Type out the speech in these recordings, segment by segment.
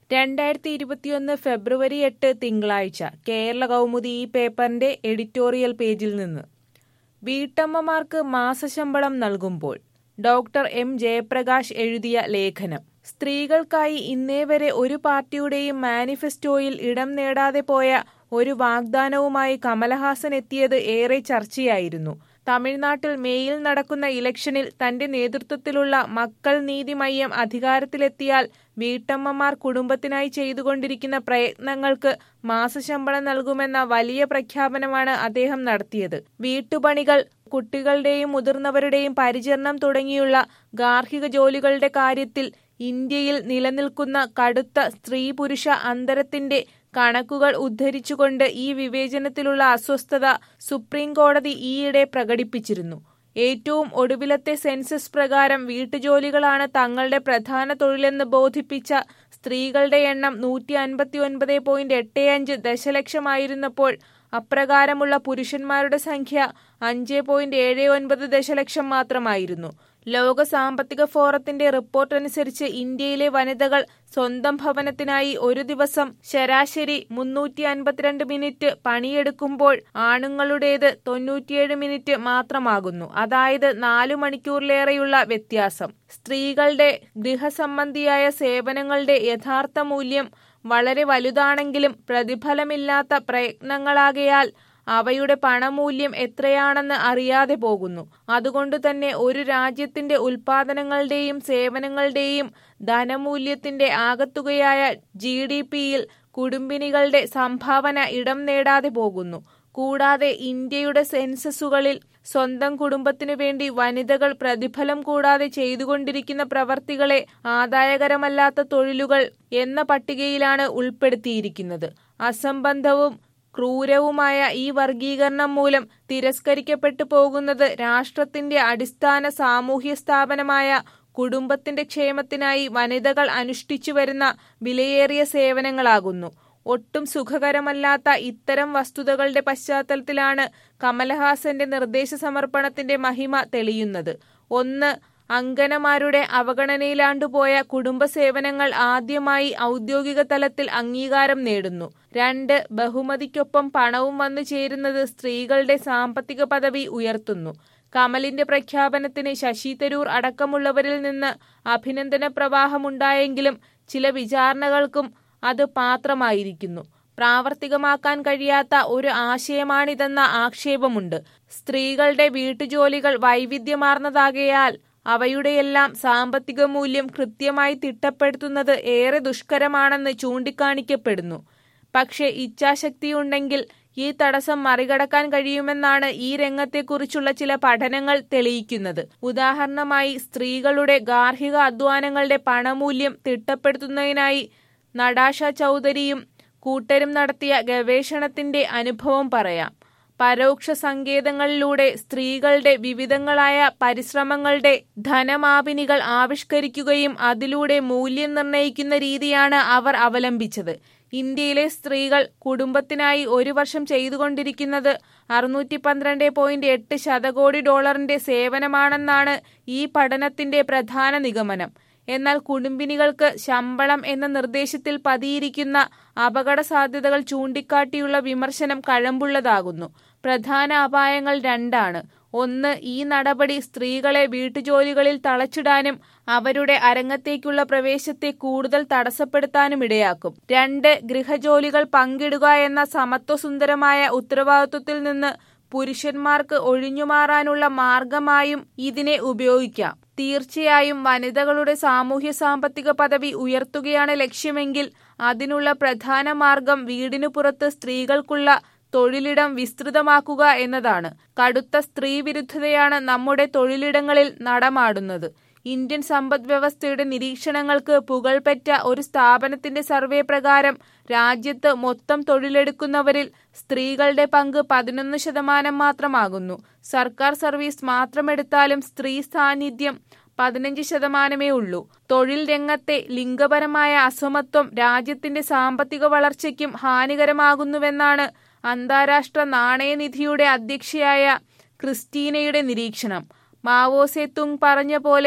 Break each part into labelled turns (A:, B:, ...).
A: രണ്ടായിരത്തി ഇരുപത്തിയൊന്ന് ഫെബ്രുവരി എട്ട് തിങ്കളാഴ്ച കേരള കൗമുദി ഈ പേപ്പറിന്റെ എഡിറ്റോറിയൽ പേജിൽ നിന്ന് വീട്ടമ്മമാർക്ക് മാസശമ്പളം നൽകുമ്പോൾ ഡോക്ടർ എം ജയപ്രകാശ് എഴുതിയ ലേഖനം സ്ത്രീകൾക്കായി ഇന്നേവരെ ഒരു പാർട്ടിയുടെയും മാനിഫെസ്റ്റോയിൽ ഇടം നേടാതെ പോയ ഒരു വാഗ്ദാനവുമായി കമലഹാസൻ എത്തിയത് ഏറെ ചർച്ചയായിരുന്നു തമിഴ്നാട്ടിൽ മേയിൽ നടക്കുന്ന ഇലക്ഷനിൽ തന്റെ നേതൃത്വത്തിലുള്ള മക്കൾ നീതി മയ്യം അധികാരത്തിലെത്തിയാൽ വീട്ടമ്മമാർ കുടുംബത്തിനായി ചെയ്തുകൊണ്ടിരിക്കുന്ന പ്രയത്നങ്ങൾക്ക് മാസശമ്പളം നൽകുമെന്ന വലിയ പ്രഖ്യാപനമാണ് അദ്ദേഹം നടത്തിയത് വീട്ടുപണികൾ കുട്ടികളുടെയും മുതിർന്നവരുടെയും പരിചരണം തുടങ്ങിയുള്ള ഗാർഹിക ജോലികളുടെ കാര്യത്തിൽ ഇന്ത്യയിൽ നിലനിൽക്കുന്ന കടുത്ത സ്ത്രീ പുരുഷ അന്തരത്തിന്റെ കണക്കുകൾ ഉദ്ധരിച്ചുകൊണ്ട് ഈ വിവേചനത്തിലുള്ള അസ്വസ്ഥത സുപ്രീം കോടതി ഈയിടെ പ്രകടിപ്പിച്ചിരുന്നു ഏറ്റവും ഒടുവിലത്തെ സെൻസസ് പ്രകാരം വീട്ടുജോലികളാണ് തങ്ങളുടെ പ്രധാന തൊഴിലെന്ന് ബോധിപ്പിച്ച സ്ത്രീകളുടെ എണ്ണം നൂറ്റി അൻപത്തി ഒൻപത് പോയിന്റ് എട്ട് അഞ്ച് ദശലക്ഷമായിരുന്നപ്പോൾ അപ്രകാരമുള്ള പുരുഷന്മാരുടെ സംഖ്യ അഞ്ച് പോയിന്റ് ഏഴ് ഒൻപത് ദശലക്ഷം മാത്രമായിരുന്നു ലോക സാമ്പത്തിക ഫോറത്തിന്റെ റിപ്പോർട്ട് അനുസരിച്ച് ഇന്ത്യയിലെ വനിതകൾ സ്വന്തം ഭവനത്തിനായി ഒരു ദിവസം ശരാശരി മുന്നൂറ്റി അൻപത്തിരണ്ട് മിനിറ്റ് പണിയെടുക്കുമ്പോൾ ആണുങ്ങളുടേത് തൊണ്ണൂറ്റിയേഴ് മിനിറ്റ് മാത്രമാകുന്നു അതായത് നാലു മണിക്കൂറിലേറെയുള്ള വ്യത്യാസം സ്ത്രീകളുടെ ഗൃഹസംബന്ധിയായ സേവനങ്ങളുടെ യഥാർത്ഥ മൂല്യം വളരെ വലുതാണെങ്കിലും പ്രതിഫലമില്ലാത്ത പ്രയത്നങ്ങളാകയാൽ അവയുടെ പണമൂല്യം എത്രയാണെന്ന് അറിയാതെ പോകുന്നു അതുകൊണ്ട് തന്നെ ഒരു രാജ്യത്തിന്റെ ഉൽപാദനങ്ങളുടെയും സേവനങ്ങളുടെയും ധനമൂല്യത്തിന്റെ ആകത്തുകയായ ജി ഡി പിയിൽ കുടുംബിനികളുടെ സംഭാവന ഇടം നേടാതെ പോകുന്നു കൂടാതെ ഇന്ത്യയുടെ സെൻസസുകളിൽ സ്വന്തം കുടുംബത്തിനു വേണ്ടി വനിതകൾ പ്രതിഫലം കൂടാതെ ചെയ്തുകൊണ്ടിരിക്കുന്ന പ്രവർത്തികളെ ആദായകരമല്ലാത്ത തൊഴിലുകൾ എന്ന പട്ടികയിലാണ് ഉൾപ്പെടുത്തിയിരിക്കുന്നത് അസംബന്ധവും ക്രൂരവുമായ ഈ വർഗീകരണം മൂലം തിരസ്കരിക്കപ്പെട്ടു പോകുന്നത് രാഷ്ട്രത്തിന്റെ അടിസ്ഥാന സാമൂഹ്യ സ്ഥാപനമായ കുടുംബത്തിന്റെ ക്ഷേമത്തിനായി വനിതകൾ അനുഷ്ഠിച്ചു വരുന്ന വിലയേറിയ സേവനങ്ങളാകുന്നു ഒട്ടും സുഖകരമല്ലാത്ത ഇത്തരം വസ്തുതകളുടെ പശ്ചാത്തലത്തിലാണ് കമലഹാസന്റെ നിർദ്ദേശ സമർപ്പണത്തിന്റെ മഹിമ തെളിയുന്നത് ഒന്ന് അങ്കനമാരുടെ അവഗണനയിലാണ്ടുപോയ കുടുംബ സേവനങ്ങൾ ആദ്യമായി ഔദ്യോഗിക തലത്തിൽ അംഗീകാരം നേടുന്നു രണ്ട് ബഹുമതിക്കൊപ്പം പണവും വന്നു ചേരുന്നത് സ്ത്രീകളുടെ സാമ്പത്തിക പദവി ഉയർത്തുന്നു കമലിന്റെ പ്രഖ്യാപനത്തിന് ശശി തരൂർ അടക്കമുള്ളവരിൽ നിന്ന് അഭിനന്ദന പ്രവാഹമുണ്ടായെങ്കിലും ചില വിചാരണകൾക്കും അത് പാത്രമായിരിക്കുന്നു പ്രാവർത്തികമാക്കാൻ കഴിയാത്ത ഒരു ആശയമാണിതെന്ന ആക്ഷേപമുണ്ട് സ്ത്രീകളുടെ വീട്ടുജോലികൾ വൈവിധ്യമാർന്നതാകയാൽ അവയുടെയെല്ലാം സാമ്പത്തിക മൂല്യം കൃത്യമായി തിട്ടപ്പെടുത്തുന്നത് ഏറെ ദുഷ്കരമാണെന്ന് ചൂണ്ടിക്കാണിക്കപ്പെടുന്നു പക്ഷേ ഇച്ഛാശക്തിയുണ്ടെങ്കിൽ ഈ തടസ്സം മറികടക്കാൻ കഴിയുമെന്നാണ് ഈ രംഗത്തെക്കുറിച്ചുള്ള ചില പഠനങ്ങൾ തെളിയിക്കുന്നത് ഉദാഹരണമായി സ്ത്രീകളുടെ ഗാർഹിക അധ്വാനങ്ങളുടെ പണമൂല്യം തിട്ടപ്പെടുത്തുന്നതിനായി നടാഷ ചൗധരിയും കൂട്ടരും നടത്തിയ ഗവേഷണത്തിന്റെ അനുഭവം പറയാം പരോക്ഷ സങ്കേതങ്ങളിലൂടെ സ്ത്രീകളുടെ വിവിധങ്ങളായ പരിശ്രമങ്ങളുടെ ധനമാപിനികൾ ആവിഷ്കരിക്കുകയും അതിലൂടെ മൂല്യം നിർണ്ണയിക്കുന്ന രീതിയാണ് അവർ അവലംബിച്ചത് ഇന്ത്യയിലെ സ്ത്രീകൾ കുടുംബത്തിനായി ഒരു വർഷം ചെയ്തുകൊണ്ടിരിക്കുന്നത് അറുന്നൂറ്റി പന്ത്രണ്ട് പോയിന്റ് എട്ട് ശതകോടി ഡോളറിന്റെ സേവനമാണെന്നാണ് ഈ പഠനത്തിന്റെ പ്രധാന നിഗമനം എന്നാൽ കുടുംബിനികൾക്ക് ശമ്പളം എന്ന നിർദ്ദേശത്തിൽ പതിയിരിക്കുന്ന അപകട സാധ്യതകൾ ചൂണ്ടിക്കാട്ടിയുള്ള വിമർശനം കഴമ്പുള്ളതാകുന്നു പ്രധാന അപായങ്ങൾ രണ്ടാണ് ഒന്ന് ഈ നടപടി സ്ത്രീകളെ വീട്ടുജോലികളിൽ തളച്ചിടാനും അവരുടെ അരങ്ങത്തേക്കുള്ള പ്രവേശത്തെ കൂടുതൽ തടസ്സപ്പെടുത്താനും ഇടയാക്കും രണ്ട് ഗൃഹജോലികൾ പങ്കിടുക എന്ന സമത്വസുന്ദരമായ ഉത്തരവാദിത്വത്തിൽ നിന്ന് പുരുഷന്മാർക്ക് ഒഴിഞ്ഞുമാറാനുള്ള മാർഗമായും ഇതിനെ ഉപയോഗിക്കാം തീർച്ചയായും വനിതകളുടെ സാമൂഹ്യ സാമ്പത്തിക പദവി ഉയർത്തുകയാണ് ലക്ഷ്യമെങ്കിൽ അതിനുള്ള പ്രധാന മാർഗം വീടിനു പുറത്ത് സ്ത്രീകൾക്കുള്ള തൊഴിലിടം വിസ്തൃതമാക്കുക എന്നതാണ് കടുത്ത സ്ത്രീ വിരുദ്ധതയാണ് നമ്മുടെ തൊഴിലിടങ്ങളിൽ നടമാടുന്നത് ഇന്ത്യൻ സമ്പദ് വ്യവസ്ഥയുടെ നിരീക്ഷണങ്ങൾക്ക് പുകൾപെറ്റ ഒരു സ്ഥാപനത്തിന്റെ സർവേ പ്രകാരം രാജ്യത്ത് മൊത്തം തൊഴിലെടുക്കുന്നവരിൽ സ്ത്രീകളുടെ പങ്ക് പതിനൊന്ന് ശതമാനം മാത്രമാകുന്നു സർക്കാർ സർവീസ് മാത്രമെടുത്താലും സ്ത്രീ സാന്നിധ്യം പതിനഞ്ച് ശതമാനമേ ഉള്ളൂ തൊഴിൽ രംഗത്തെ ലിംഗപരമായ അസമത്വം രാജ്യത്തിന്റെ സാമ്പത്തിക വളർച്ചയ്ക്കും ഹാനികരമാകുന്നുവെന്നാണ് അന്താരാഷ്ട്ര നാണയനിധിയുടെ അധ്യക്ഷയായ ക്രിസ്റ്റീനയുടെ നിരീക്ഷണം മാവോ സെ തുങ് പറഞ്ഞ പോലെ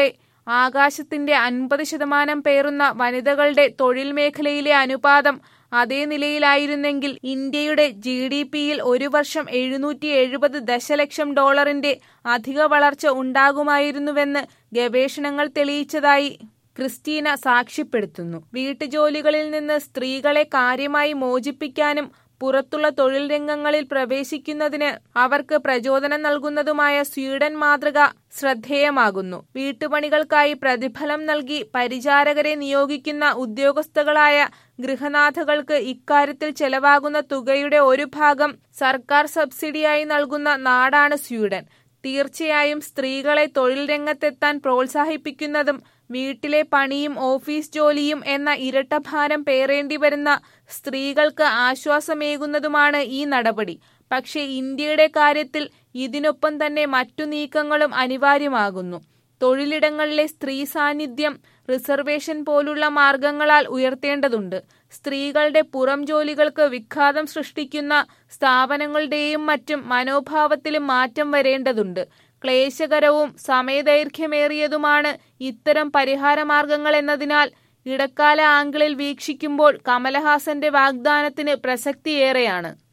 A: ആകാശത്തിന്റെ അൻപത് ശതമാനം പേറുന്ന വനിതകളുടെ തൊഴിൽ മേഖലയിലെ അനുപാതം അതേ നിലയിലായിരുന്നെങ്കിൽ ഇന്ത്യയുടെ ജി ഡി പിയിൽ ഒരു വർഷം എഴുന്നൂറ്റി എഴുപത് ദശലക്ഷം ഡോളറിന്റെ അധിക വളർച്ച ഉണ്ടാകുമായിരുന്നുവെന്ന് ഗവേഷണങ്ങൾ തെളിയിച്ചതായി ക്രിസ്റ്റീന സാക്ഷ്യപ്പെടുത്തുന്നു വീട്ടുജോലികളിൽ നിന്ന് സ്ത്രീകളെ കാര്യമായി മോചിപ്പിക്കാനും പുറത്തുള്ള തൊഴിൽ രംഗങ്ങളിൽ പ്രവേശിക്കുന്നതിന് അവർക്ക് പ്രചോദനം നൽകുന്നതുമായ സ്വീഡൻ മാതൃക ശ്രദ്ധേയമാകുന്നു വീട്ടുപണികൾക്കായി പ്രതിഫലം നൽകി പരിചാരകരെ നിയോഗിക്കുന്ന ഉദ്യോഗസ്ഥകളായ ഗൃഹനാഥകൾക്ക് ഇക്കാര്യത്തിൽ ചെലവാകുന്ന തുകയുടെ ഒരു ഭാഗം സർക്കാർ സബ്സിഡിയായി നൽകുന്ന നാടാണ് സ്വീഡൻ തീർച്ചയായും സ്ത്രീകളെ തൊഴിൽ രംഗത്തെത്താൻ പ്രോത്സാഹിപ്പിക്കുന്നതും വീട്ടിലെ പണിയും ഓഫീസ് ജോലിയും എന്ന ഇരട്ടഭാരം പേറേണ്ടി വരുന്ന സ്ത്രീകൾക്ക് ആശ്വാസമേകുന്നതുമാണ് ഈ നടപടി പക്ഷേ ഇന്ത്യയുടെ കാര്യത്തിൽ ഇതിനൊപ്പം തന്നെ മറ്റു നീക്കങ്ങളും അനിവാര്യമാകുന്നു തൊഴിലിടങ്ങളിലെ സ്ത്രീ സാന്നിധ്യം റിസർവേഷൻ പോലുള്ള മാർഗങ്ങളാൽ ഉയർത്തേണ്ടതുണ്ട് സ്ത്രീകളുടെ പുറം ജോലികൾക്ക് വിഘാതം സൃഷ്ടിക്കുന്ന സ്ഥാപനങ്ങളുടെയും മറ്റും മനോഭാവത്തിലും മാറ്റം വരേണ്ടതുണ്ട് ക്ലേശകരവും സമയദൈർഘ്യമേറിയതുമാണ് ഇത്തരം പരിഹാരമാർഗങ്ങൾ എന്നതിനാൽ ഇടക്കാല ആംഗിളിൽ വീക്ഷിക്കുമ്പോൾ കമലഹാസന്റെ വാഗ്ദാനത്തിന് പ്രസക്തിയേറെയാണ്